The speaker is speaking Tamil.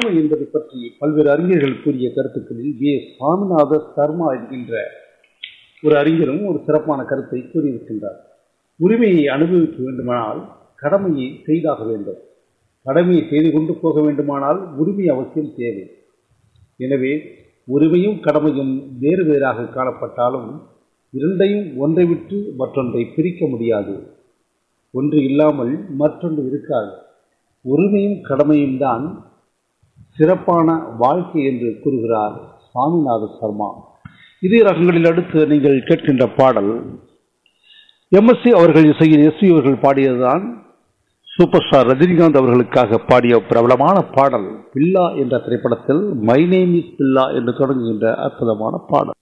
உரிமை என்பதை பற்றி பல்வேறு அறிஞர்கள் கூறிய கருத்துக்களில் வி எஸ் சுவாமிநாத சர்மா என்கின்ற ஒரு அறிஞரும் ஒரு சிறப்பான கருத்தை கூறியிருக்கின்றார் உரிமையை அனுபவிக்க வேண்டுமானால் கடமையை செய்தாக வேண்டும் கடமையை செய்து கொண்டு போக வேண்டுமானால் உரிமை அவசியம் தேவை எனவே உரிமையும் கடமையும் வேறு வேறாக காணப்பட்டாலும் இரண்டையும் ஒன்றை விட்டு மற்றொன்றை பிரிக்க முடியாது ஒன்று இல்லாமல் மற்றொன்று இருக்காது உரிமையும் கடமையும் தான் சிறப்பான வாழ்க்கை என்று கூறுகிறார் சுவாமிநாத சர்மா இதே ரகங்களில் அடுத்து நீங்கள் கேட்கின்ற பாடல் எம்எஸ்சி அவர்கள் இசையில் எஸ்வி அவர்கள் பாடியதுதான் சூப்பர் ஸ்டார் ரஜினிகாந்த் அவர்களுக்காக பாடிய பிரபலமான பாடல் பில்லா என்ற திரைப்படத்தில் மை நேம் இஸ் பில்லா என்று தொடங்குகின்ற அற்புதமான பாடல்